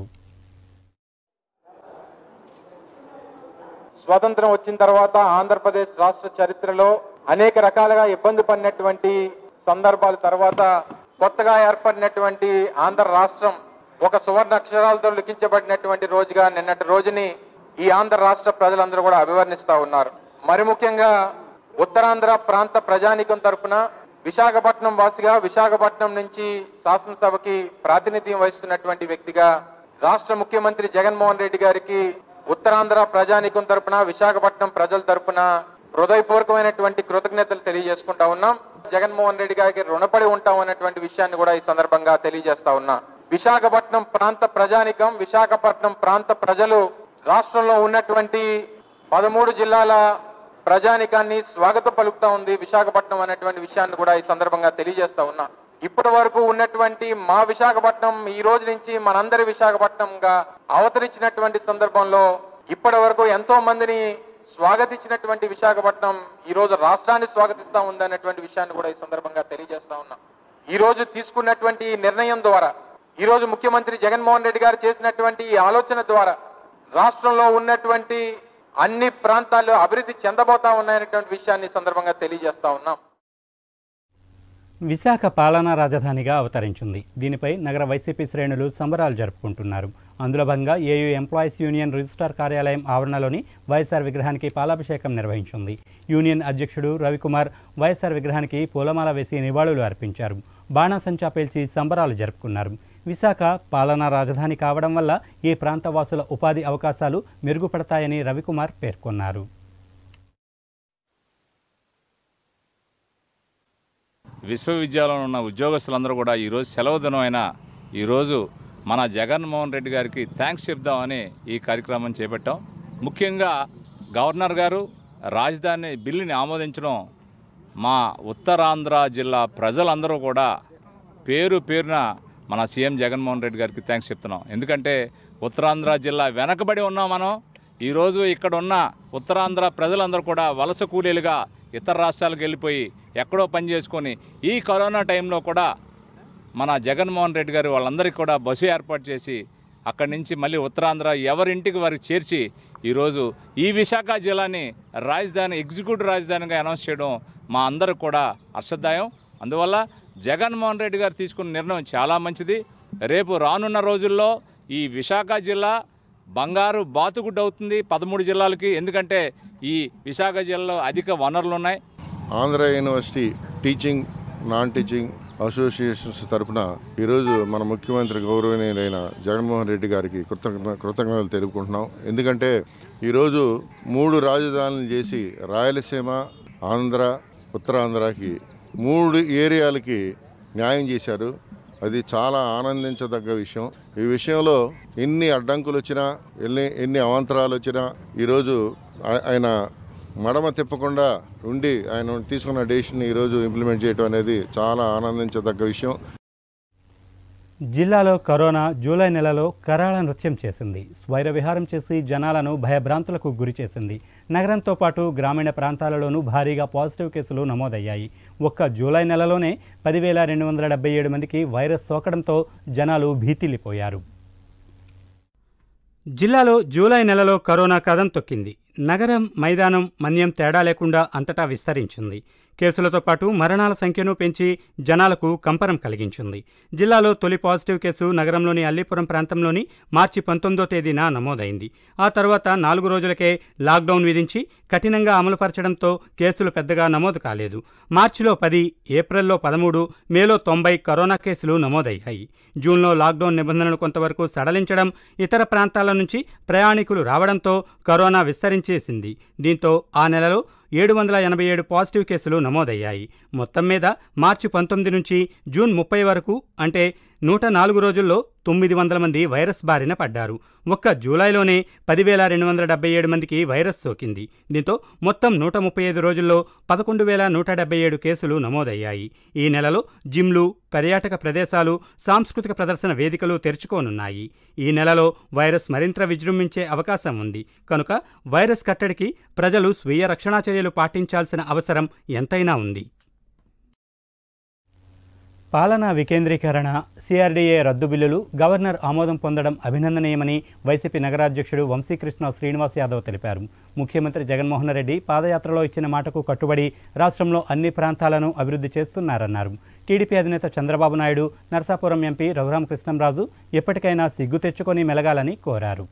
స్వాతంత్రం వచ్చిన తర్వాత ఆంధ్రప్రదేశ్ రాష్ట్ర చరిత్రలో అనేక రకాలుగా ఇబ్బంది పడినటువంటి సందర్భాల తర్వాత కొత్తగా ఏర్పడినటువంటి ఆంధ్ర రాష్ట్రం ఒక సువర్ణ అక్షరాలతో లిఖించబడినటువంటి రోజుగా నిన్నటి రోజుని ఈ ఆంధ్ర రాష్ట్ర ప్రజలందరూ కూడా అభివర్ణిస్తా ఉన్నారు మరి ముఖ్యంగా ఉత్తరాంధ్ర ప్రాంత ప్రజానికం తరపున విశాఖపట్నం వాసిగా విశాఖపట్నం నుంచి శాసనసభకి ప్రాతినిధ్యం వహిస్తున్నటువంటి వ్యక్తిగా రాష్ట్ర ముఖ్యమంత్రి జగన్మోహన్ రెడ్డి గారికి ఉత్తరాంధ్ర ప్రజానికం తరపున విశాఖపట్నం ప్రజల తరపున హృదయపూర్వకమైనటువంటి కృతజ్ఞతలు తెలియజేసుకుంటా ఉన్నాం జగన్మోహన్ రెడ్డి గారికి రుణపడి ఉంటాం అన్నటువంటి విషయాన్ని కూడా ఈ సందర్భంగా తెలియజేస్తా ఉన్నా విశాఖపట్నం ప్రాంత ప్రజానికం విశాఖపట్నం ప్రాంత ప్రజలు రాష్ట్రంలో ఉన్నటువంటి పదమూడు జిల్లాల ప్రజానికాన్ని స్వాగతం పలుకుతా ఉంది విశాఖపట్నం అనేటువంటి విషయాన్ని కూడా ఈ సందర్భంగా తెలియజేస్తా ఉన్నా ఇప్పటి వరకు ఉన్నటువంటి మా విశాఖపట్నం ఈ రోజు నుంచి మనందరి విశాఖపట్నంగా అవతరించినటువంటి సందర్భంలో ఇప్పటి వరకు ఎంతో మందిని స్వాగతించినటువంటి విశాఖపట్నం ఈ రోజు రాష్ట్రాన్ని స్వాగతిస్తా ఉంది అన్నటువంటి విషయాన్ని కూడా ఈ సందర్భంగా తెలియజేస్తా ఉన్నా ఈ రోజు తీసుకున్నటువంటి ఈ నిర్ణయం ద్వారా ఈ రోజు ముఖ్యమంత్రి జగన్మోహన్ రెడ్డి గారు చేసినటువంటి ఈ ఆలోచన ద్వారా రాష్ట్రంలో ఉన్నటువంటి అన్ని ప్రాంతాలు అభివృద్ధి చెందబోతా ఉన్నాయనేటువంటి విషయాన్ని ఈ సందర్భంగా తెలియజేస్తా ఉన్నాం విశాఖ పాలనా రాజధానిగా అవతరించింది దీనిపై నగర వైసీపీ శ్రేణులు సంబరాలు జరుపుకుంటున్నారు అందులో భాగంగా ఏయూ ఎంప్లాయీస్ యూనియన్ రిజిస్ట్రార్ కార్యాలయం ఆవరణలోని వైఎస్ఆర్ విగ్రహానికి పాలాభిషేకం నిర్వహించింది యూనియన్ అధ్యక్షుడు రవికుమార్ వైఎస్ఆర్ విగ్రహానికి పూలమాల వేసి నివాళులు అర్పించారు బాణాసంచా పేల్చి సంబరాలు జరుపుకున్నారు విశాఖ పాలనా రాజధాని కావడం వల్ల ఈ ప్రాంత వాసుల ఉపాధి అవకాశాలు మెరుగుపడతాయని రవికుమార్ పేర్కొన్నారు విశ్వవిద్యాలయంలో ఉన్న ఉద్యోగస్తులందరూ కూడా ఈరోజు సెలవు దినం అయినా ఈరోజు మన జగన్మోహన్ రెడ్డి గారికి థ్యాంక్స్ చెప్దామని ఈ కార్యక్రమం చేపట్టాం ముఖ్యంగా గవర్నర్ గారు రాజధాని బిల్లుని ఆమోదించడం మా ఉత్తరాంధ్ర జిల్లా ప్రజలందరూ కూడా పేరు పేరున మన సీఎం జగన్మోహన్ రెడ్డి గారికి థ్యాంక్స్ చెప్తున్నాం ఎందుకంటే ఉత్తరాంధ్ర జిల్లా వెనకబడి ఉన్నాం మనం ఈరోజు ఇక్కడ ఉన్న ఉత్తరాంధ్ర ప్రజలందరూ కూడా వలస కూలీలుగా ఇతర రాష్ట్రాలకు వెళ్ళిపోయి ఎక్కడో పని చేసుకొని ఈ కరోనా టైంలో కూడా మన జగన్మోహన్ రెడ్డి గారు వాళ్ళందరికీ కూడా బస్సు ఏర్పాటు చేసి అక్కడి నుంచి మళ్ళీ ఉత్తరాంధ్ర ఎవరింటికి వారికి చేర్చి ఈరోజు ఈ విశాఖ జిల్లాని రాజధాని ఎగ్జిక్యూటివ్ రాజధానిగా అనౌన్స్ చేయడం మా అందరికి కూడా హర్షదాయం అందువల్ల జగన్మోహన్ రెడ్డి గారు తీసుకున్న నిర్ణయం చాలా మంచిది రేపు రానున్న రోజుల్లో ఈ విశాఖ జిల్లా బంగారు బాతుగుడ్డ అవుతుంది పదమూడు జిల్లాలకి ఎందుకంటే ఈ విశాఖ జిల్లాలో అధిక వనరులు ఉన్నాయి Andhra university teaching non teaching associations తరఫున ఈరోజు మన ముఖ్యమంత్రి గౌరవనీయులైన జగన్మోహన్ రెడ్డి గారికి కృతజ్ఞ కృతజ్ఞతలు తెలుపుకుంటున్నాం ఎందుకంటే ఈరోజు మూడు రాజధానులు చేసి రాయలసీమ ఆంధ్ర ఉత్తరాంధ్రకి మూడు ఏరియాలకి న్యాయం చేశారు అది చాలా ఆనందించదగ్గ విషయం ఈ విషయంలో ఎన్ని అడ్డంకులు వచ్చినా ఎన్ని ఎన్ని అవాంతరాలు వచ్చినా ఈరోజు ఆ- ఆయన మడమ తిప్పకుండా ఉండి ఆయన తీసుకున్న డెసిషన్ ఈరోజు ఇంప్లిమెంట్ చేయడం అనేది చాలా ఆనందించదగ్గ విషయం జిల్లాలో కరోనా జూలై నెలలో కరాళ నృత్యం చేసింది స్వైర విహారం చేసి జనాలను భయభ్రాంతులకు గురి చేసింది నగరంతో పాటు గ్రామీణ ప్రాంతాలలోనూ భారీగా పాజిటివ్ కేసులు నమోదయ్యాయి ఒక్క జూలై నెలలోనే పదివేల రెండు వందల డెబ్బై ఏడు మందికి వైరస్ సోకడంతో జనాలు భీతిల్లిపోయారు జిల్లాలో జూలై నెలలో కరోనా కదం తొక్కింది నగరం మైదానం మన్యం తేడా లేకుండా అంతటా విస్తరించింది కేసులతో పాటు మరణాల సంఖ్యను పెంచి జనాలకు కంపరం కలిగించింది జిల్లాలో తొలి పాజిటివ్ కేసు నగరంలోని అల్లీపురం ప్రాంతంలోని మార్చి పంతొమ్మిదో తేదీన నమోదైంది ఆ తర్వాత నాలుగు రోజులకే లాక్డౌన్ విధించి కఠినంగా అమలుపరచడంతో కేసులు పెద్దగా నమోదు కాలేదు మార్చిలో పది ఏప్రిల్లో పదమూడు మేలో తొంభై కరోనా కేసులు నమోదయ్యాయి జూన్లో లాక్డౌన్ నిబంధనలు కొంతవరకు సడలించడం ఇతర ప్రాంతాల నుంచి ప్రయాణికులు రావడంతో కరోనా విస్తరించేసింది దీంతో ఆ నెలలో ఏడు వందల ఎనభై ఏడు పాజిటివ్ కేసులు నమోదయ్యాయి మొత్తం మీద మార్చి పంతొమ్మిది నుంచి జూన్ ముప్పై వరకు అంటే నూట నాలుగు రోజుల్లో తొమ్మిది వందల మంది వైరస్ బారిన పడ్డారు ఒక్క జూలైలోనే పదివేల రెండు వందల డెబ్బై ఏడు మందికి వైరస్ సోకింది దీంతో మొత్తం నూట ముప్పై ఐదు రోజుల్లో పదకొండు వేల నూట డెబ్బై ఏడు కేసులు నమోదయ్యాయి ఈ నెలలో జిమ్లు పర్యాటక ప్రదేశాలు సాంస్కృతిక ప్రదర్శన వేదికలు తెరుచుకోనున్నాయి ఈ నెలలో వైరస్ మరింత విజృంభించే అవకాశం ఉంది కనుక వైరస్ కట్టడికి ప్రజలు స్వీయ రక్షణా చర్యలు పాటించాల్సిన అవసరం ఎంతైనా ఉంది పాలనా వికేంద్రీకరణ సిఆర్డీఏ రద్దు బిల్లులు గవర్నర్ ఆమోదం పొందడం అభినందనీయమని వైసీపీ నగరాధ్యక్షుడు వంశీకృష్ణ శ్రీనివాస్ యాదవ్ తెలిపారు ముఖ్యమంత్రి జగన్మోహన్ రెడ్డి పాదయాత్రలో ఇచ్చిన మాటకు కట్టుబడి రాష్ట్రంలో అన్ని ప్రాంతాలను అభివృద్ధి చేస్తున్నారన్నారు టీడీపీ అధినేత చంద్రబాబు నాయుడు నరసాపురం ఎంపీ రఘురామకృష్ణంరాజు ఎప్పటికైనా సిగ్గు తెచ్చుకొని మెలగాలని కోరారు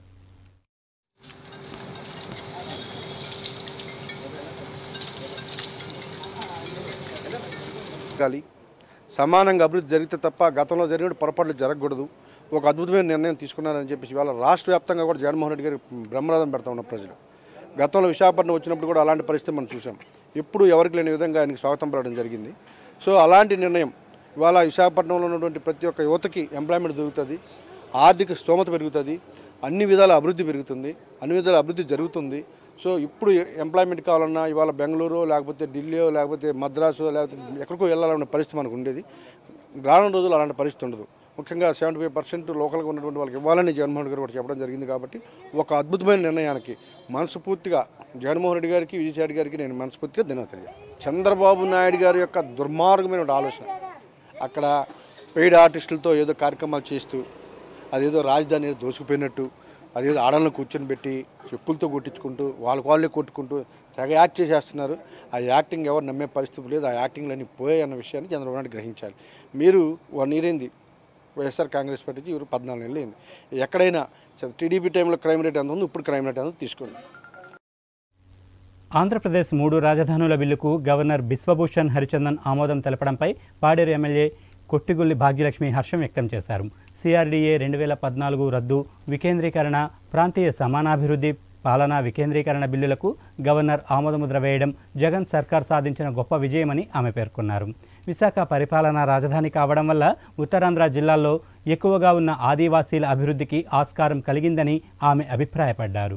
జరగాలి సమానంగా అభివృద్ధి జరిగితే తప్ప గతంలో జరిగిన పొరపాట్లు జరగకూడదు ఒక అద్భుతమైన నిర్ణయం తీసుకున్నారని చెప్పేసి ఇవాళ రాష్ట్ర వ్యాప్తంగా కూడా జగన్మోహన్ రెడ్డి గారి బ్రహ్మరథం పెడతా ఉన్న ప్రజలు గతంలో విశాఖపట్నం వచ్చినప్పుడు కూడా అలాంటి పరిస్థితి మనం చూసాం ఎప్పుడు ఎవరికి లేని విధంగా ఆయనకి స్వాగతం పడడం జరిగింది సో అలాంటి నిర్ణయం ఇవాళ విశాఖపట్నంలో ఉన్నటువంటి ప్రతి ఒక్క యువతకి ఎంప్లాయ్మెంట్ దొరుకుతుంది ఆర్థిక స్తోమత పెరుగుతుంది అన్ని విధాల అభివృద్ధి పెరుగుతుంది అన్ని విధాల అభివృద్ధి జరుగుతుంది సో ఇప్పుడు ఎంప్లాయ్మెంట్ కావాలన్నా ఇవాళ బెంగళూరు లేకపోతే ఢిల్లీయో లేకపోతే మద్రాసు లేకపోతే ఎక్కడికో వెళ్ళాలన్న పరిస్థితి మనకు ఉండేది రానున్న రోజులు అలాంటి పరిస్థితి ఉండదు ముఖ్యంగా సెవెంటీ ఫైవ్ పర్సెంట్ లోకల్గా ఉన్నటువంటి వాళ్ళకి ఇవ్వాలని జగన్మోహన్ రెడ్డి గారు కూడా చెప్పడం జరిగింది కాబట్టి ఒక అద్భుతమైన నిర్ణయానికి మనస్ఫూర్తిగా జగన్మోహన్ రెడ్డి గారికి విజయసాయి రెడ్డి గారికి నేను మనస్ఫూర్తిగా ధన్యవాదాలు చంద్రబాబు నాయుడు గారి యొక్క దుర్మార్గమైన ఆలోచన అక్కడ పెయిడ్ ఆర్టిస్టులతో ఏదో కార్యక్రమాలు చేస్తూ అదేదో రాజధాని ఏదో దోసుకుపోయినట్టు అదేదో ఆడలను కూర్చొని పెట్టి చెప్పులతో కొట్టించుకుంటూ వాళ్ళ వాళ్ళే కొట్టుకుంటూ తెగ యాక్ట్ చేసేస్తున్నారు ఆ యాక్టింగ్ ఎవరు నమ్మే పరిస్థితి లేదు ఆ యాక్టింగ్లన్నీ పోయాయి అన్న విషయాన్ని చంద్రబాబు నాయుడు గ్రహించాలి మీరు వన్ ఇయర్ అయింది వైఎస్ఆర్ కాంగ్రెస్ పార్టీ ఇವರು పద్నాలుగు నెలలు అయింది ఎక్కడైనా టీడీపీ టైంలో క్రైమ్ రేట్ ఎంత ఉంది ఇప్పుడు క్రైమ్ రేట్ ఎంత ఉంది తీసుకోండి ఆంధ్రప్రదేశ్ మూడు రాజధానుల బిల్లుకు గవర్నర్ బిశ్వభూషణ్ హరిచందన్ ఆమోదం తెలపడంపై పాడేరు ఎమ్మెల్యే కొట్టిగుల్లి భాగ్యలక్ష్మి హర్షం వ్యక్తం చేశారు సిఆర్డీఏ రెండు వేల పద్నాలుగు రద్దు వికేంద్రీకరణ ప్రాంతీయ సమానాభివృద్ధి పాలనా వికేంద్రీకరణ బిల్లులకు గవర్నర్ ఆమోదముద్ర వేయడం జగన్ సర్కార్ సాధించిన గొప్ప విజయమని ఆమె పేర్కొన్నారు విశాఖ పరిపాలనా రాజధాని కావడం వల్ల ఉత్తరాంధ్ర జిల్లాల్లో ఎక్కువగా ఉన్న ఆదివాసీల అభివృద్ధికి ఆస్కారం కలిగిందని ఆమె అభిప్రాయపడ్డారు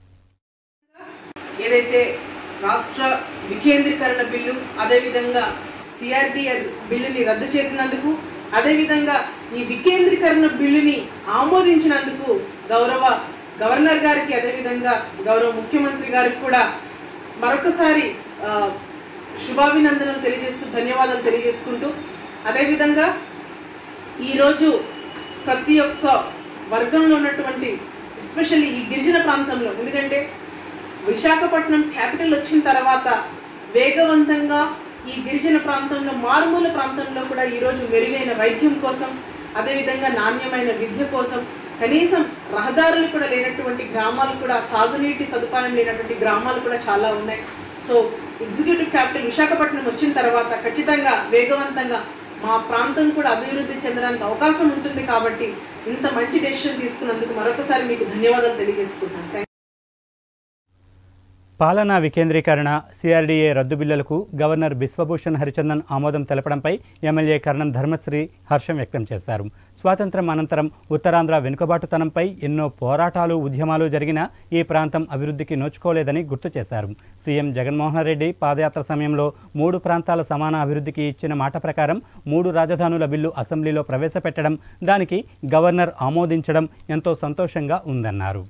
ఏదైతే రాష్ట్ర వికేంద్రీకరణ బిల్లు అదేవిధంగా సిఆర్డిఆర్ బిల్లుని రద్దు చేసినందుకు అదేవిధంగా ఈ వికేంద్రీకరణ బిల్లుని ఆమోదించినందుకు గౌరవ గవర్నర్ గారికి అదేవిధంగా గౌరవ ముఖ్యమంత్రి గారికి కూడా మరొకసారి ఆ, శుభాభినందనలు తెలియజేస్తూ ధన్యవాదాలు తెలియజేసుకుంటూ అదేవిధంగా ఈరోజు ప్రతి ఒక్క వర్గంలో ఉన్నటువంటి ఎస్పెషల్లీ ఈ గిరిజన ప్రాంతంలో ఎందుకంటే విశాఖపట్నం క్యాపిటల్ వచ్చిన తర్వాత వేగవంతంగా ఈ గిరిజన ప్రాంతంలో మారుమూల ప్రాంతంలో కూడా ఈరోజు మెరుగైన వైద్యం కోసం అదేవిధంగా నాణ్యమైన విద్య కోసం కనీసం రహదారులు కూడా లేనటువంటి గ్రామాలు కూడా తాగునీటి సదుపాయం లేనటువంటి గ్రామాలు కూడా చాలా ఉన్నాయి సో ఎగ్జిక్యూటివ్ క్యాపిటల్ విశాఖపట్నం వచ్చిన తర్వాత ఖచ్చితంగా వేగవంతంగా మా ప్రాంతం కూడా అభివృద్ధి చెందడానికి అవకాశం ఉంటుంది కాబట్టి ఇంత మంచి డెసిషన్ తీసుకున్నందుకు మరొకసారి మీకు ధన్యవాదాలు తెలియజేసుకుంటున్నాను Thank you. పాలనా వికేంద్రీకరణ సిఆర్డీఏ రద్దు బిల్లులకు గవర్నర్ బిశ్వభూషణ్ హరిచందన్ ఆమోదం తెలపడంపై ఎమ్మెల్యే కరణం ధర్మశ్రీ హర్షం వ్యక్తం చేశారు స్వాతంత్రం అనంతరం ఉత్తరాంధ్ర వెనుకబాటుతనంపై ఎన్నో పోరాటాలు ఉద్యమాలు జరిగినా ఈ ప్రాంతం అభివృద్ధికి నోచుకోలేదని గుర్తు చేశారు సీఎం జగన్మోహన్ రెడ్డి పాదయాత్ర సమయంలో మూడు ప్రాంతాల సమాన అభివృద్ధికి ఇచ్చిన మాట ప్రకారం మూడు రాజధానుల బిల్లు అసెంబ్లీలో ప్రవేశపెట్టడం దానికి గవర్నర్ ఆమోదించడం ఎంతో సంతోషంగా ఉందన్నారు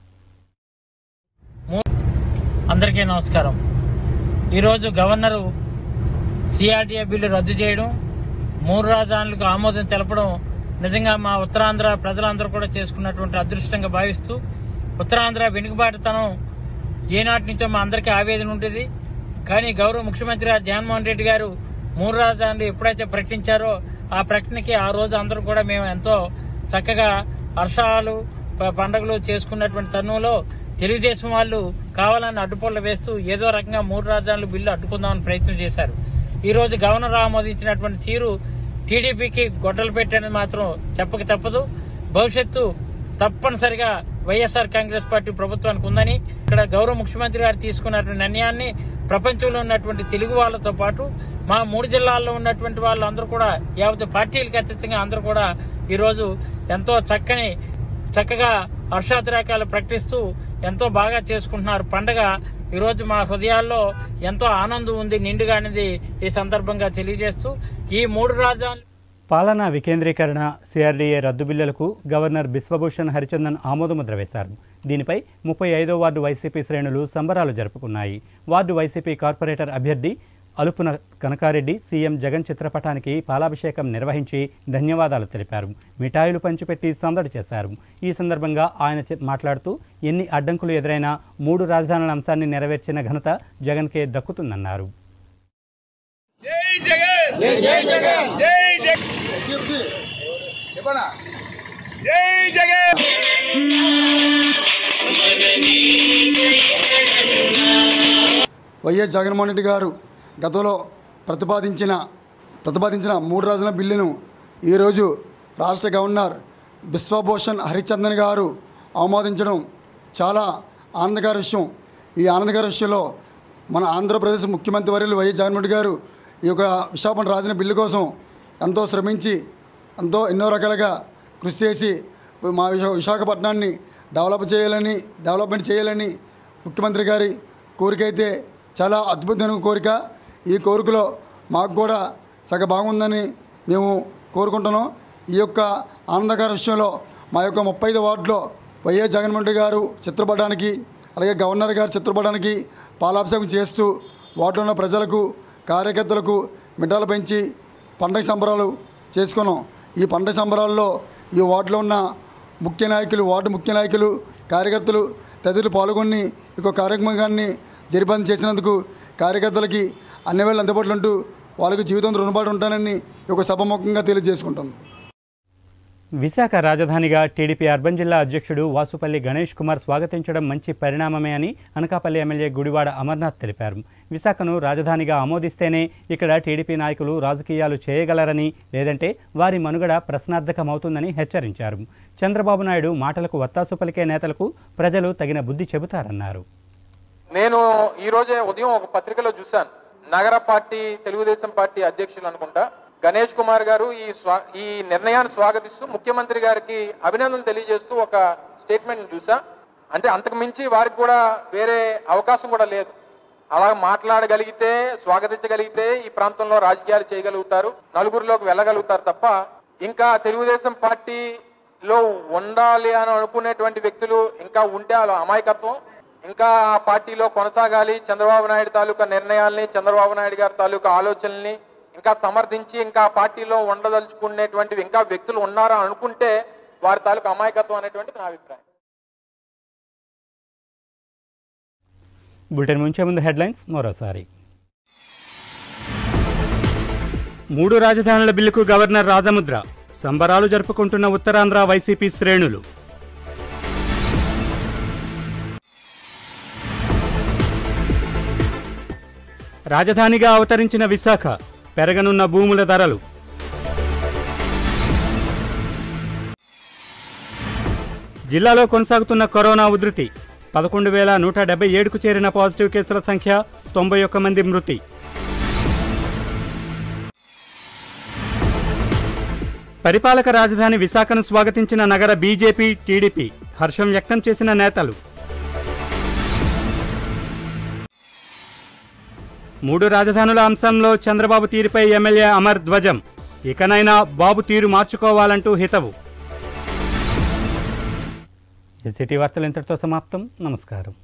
అందరికీ నమస్కారం ఈరోజు గవర్నరు సిఆర్డీఏ బిల్లు రద్దు చేయడం మూడు రాజధానులకు ఆమోదం తెలపడం నిజంగా మా ఉత్తరాంధ్ర ప్రజలందరూ కూడా చేసుకున్నటువంటి అదృష్టంగా భావిస్తూ ఉత్తరాంధ్ర వెనుకబాటుతనం ఏనాటి నుంచో మా అందరికీ ఆవేదన ఉంటుంది కానీ గౌరవ ముఖ్యమంత్రి గారు జగన్మోహన్ రెడ్డి గారు మూడు రాజధానులు ఎప్పుడైతే ప్రకటించారో ఆ ప్రకటనకి ఆ రోజు అందరూ కూడా మేము ఎంతో చక్కగా హర్షాలు ప- పండుగలు చేసుకున్నటువంటి తరుణంలో తెలుగుదేశం వాళ్ళు కావాలని అడ్డుపొల్ల వేస్తూ ఏదో రకంగా మూడు రాజధానులు బిల్లు అడ్డుకుందామని ప్రయత్నం చేశారు ఈ రోజు గవర్నర్ ఆమోదించినటువంటి తీరు టీడీపీకి గొడ్డలు పెట్టని మాత్రం చెప్పక తప్పదు భవిష్యత్తు తప్పనిసరిగా వైఎస్ఆర్ కాంగ్రెస్ పార్టీ ప్రభుత్వానికి ఉందని ఇక్కడ గౌరవ ముఖ్యమంత్రి గారు తీసుకున్నటువంటి నిర్ణయాన్ని ప్రపంచంలో ఉన్నటువంటి తెలుగు వాళ్ళతో పాటు మా మూడు జిల్లాల్లో ఉన్నటువంటి వాళ్ళందరూ కూడా యావత్ పార్టీలకు అతీతంగా అందరూ కూడా ఈరోజు ఎంతో చక్కని చక్కగా హర్షాతిరేకాలు ప్రకటిస్తూ ఎంతో బాగా చేసుకుంటున్నారు పండగ ఈరోజు మా హృదయాల్లో ఎంతో ఆనందం ఉంది నిండుగా అనేది ఈ సందర్భంగా తెలియజేస్తూ ఈ మూడు రాజధానులు పాలనా వికేంద్రీకరణ సిఆర్డీఏ రద్దు బిల్లులకు గవర్నర్ బిశ్వభూషణ్ హరిచందన్ ఆమోదముద్ర వేశారు దీనిపై ముప్పై ఐదో వార్డు వైసీపీ శ్రేణులు సంబరాలు జరుపుకున్నాయి వార్డు వైసీపీ కార్పొరేటర్ అభ్యర్థి అలుపున కనకారెడ్డి సీఎం జగన్ చిత్రపటానికి పాలాభిషేకం నిర్వహించి ధన్యవాదాలు తెలిపారు మిఠాయిలు పంచిపెట్టి సందడి చేశారు ఈ సందర్భంగా ఆయన చె- మాట్లాడుతూ ఎన్ని అడ్డంకులు ఎదురైనా మూడు రాజధానుల అంశాన్ని నెరవేర్చిన ఘనత జగన్కే దక్కుతుందన్నారు వైఎస్ జగన్మోహన్ రెడ్డి గారు గతంలో ప్రతిపాదించిన ప్రతిపాదించిన మూడు రోజుల బిల్లును ఈరోజు రాష్ట్ర గవర్నర్ బిశ్వభూషణ్ హరిచందన్ గారు ఆమోదించడం చాలా ఆనందకర విషయం ఈ ఆనందకర విషయంలో మన ఆంధ్రప్రదేశ్ ముఖ్యమంత్రి వర్యులు వైఎస్ జగన్మోహన్ రెడ్డి గారు ఈ యొక్క విశాఖపట్నం రాజధాని బిల్లు కోసం ఎంతో శ్రమించి ఎంతో ఎన్నో రకాలుగా కృషి చేసి మా విశా- విశాఖపట్నాన్ని డెవలప్ చేయాలని డెవలప్మెంట్ చేయాలని ముఖ్యమంత్రి గారి కోరిక అయితే చాలా అద్భుతమైన కోరిక ఈ కోరికలో మాకు కూడా సగ బాగుందని మేము కోరుకుంటున్నాం ఈ యొక్క ఆనందకర విషయంలో మా యొక్క ముప్పై ఐదు వార్డులో వైఎస్ జగన్మోహన్ రెడ్డి గారు చిత్రపటానికి అలాగే గవర్నర్ గారు చిత్రపటానికి పాలాభిషేకం చేస్తూ వార్డులో ఉన్న ప్రజలకు కార్యకర్తలకు మిఠాలు పెంచి పండగ సంబరాలు చేసుకున్నాం ఈ పండగ సంబరాల్లో ఈ వార్డులో ఉన్న ముఖ్య నాయకులు వార్డు ముఖ్య నాయకులు కార్యకర్తలు తదితరులు పాల్గొని ఈ యొక్క కార్యక్రమాన్ని జరిపాలని చేసినందుకు కార్యకర్తలకి అన్ని వేళ అందుబాటులో ఉంటూ వాళ్ళకి జీవితం రుణపడి ఉంటానని ఈ యొక్క సభముఖంగా తెలియజేసుకుంటాను విశాఖ రాజధానిగా టీడీపీ అర్బన్ జిల్లా అధ్యక్షుడు వాసుపల్లి గణేష్ కుమార్ స్వాగతించడం మంచి పరిణామమే అని అనకాపల్లి ఎమ్మెల్యే గుడివాడ అమర్నాథ్ తెలిపారు విశాఖను రాజధానిగా ఆమోదిస్తేనే ఇక్కడ టీడీపీ నాయకులు రాజకీయాలు చేయగలరని లేదంటే వారి మనుగడ ప్రశ్నార్థకమవుతుందని హెచ్చరించారు చంద్రబాబు నాయుడు మాటలకు వత్తాసు పలికే నేతలకు ప్రజలు తగిన బుద్ధి చెబుతారన్నారు నేను ఈ రోజే ఉదయం ఒక పత్రికలో చూశాను నగర పార్టీ తెలుగుదేశం పార్టీ అధ్యక్షులు అనుకుంటా గణేష్ కుమార్ గారు ఈ స్వా ఈ నిర్ణయాన్ని స్వాగతిస్తూ ముఖ్యమంత్రి గారికి అభినందనలు తెలియజేస్తూ ఒక స్టేట్మెంట్ చూసా అంటే అంతకు మించి వారికి కూడా వేరే అవకాశం కూడా లేదు అలా మాట్లాడగలిగితే స్వాగతించగలిగితే ఈ ప్రాంతంలో రాజకీయాలు చేయగలుగుతారు నలుగురిలోకి వెళ్ళగలుగుతారు తప్ప ఇంకా తెలుగుదేశం పార్టీలో ఉండాలి అని అనుకునేటువంటి వ్యక్తులు ఇంకా ఉంటే అలా అమాయకత్వం ఇంకా ఆ పార్టీలో కొనసాగాలి చంద్రబాబు నాయుడు తాలూకా నిర్ణయాల్ని చంద్రబాబు నాయుడు గారి తాలూకా ఆలోచనల్ని ఇంకా సమర్థించి ఇంకా ఆ పార్టీలో ఉండదలుచుకునేటువంటివి ఇంకా వ్యక్తులు ఉన్నారా అనుకుంటే వారి తాలూకా అమాయకత్వం అనేటువంటిది నా అభిప్రాయం బులెటిన్ ముంచే ముందు హెడ్లైన్స్ మరోసారి మూడు రాజధానుల బిల్లుకు గవర్నర్ రాజముద్ర సంబరాలు జరుపుకుంటున్న ఉత్తరాంధ్ర వైసీపీ శ్రేణులు రాజధానిగా అవతరించిన విశాఖ పెరగనున్న భూముల ధరలు జిల్లాలో కొనసాగుతున్న కరోనా ఉధృతి పదకొండు వేల నూట డెబ్బై ఏడుకు చేరిన పాజిటివ్ కేసుల సంఖ్య తొంభై ఒక్క మంది మృతి పరిపాలక రాజధాని విశాఖను స్వాగతించిన నగర బీజేపీ టీడీపీ హర్షం వ్యక్తం చేసిన నేతలు మూడు రాజధానుల అంశంలో చంద్రబాబు తీరుపై ఎమ్మెల్యే అమర్ ధ్వజం ఇకనైనా బాబు తీరు మార్చుకోవాలంటూ హితవు ఎస్సిటీ వార్తలు ఇంతటితో సమాప్తం నమస్కారం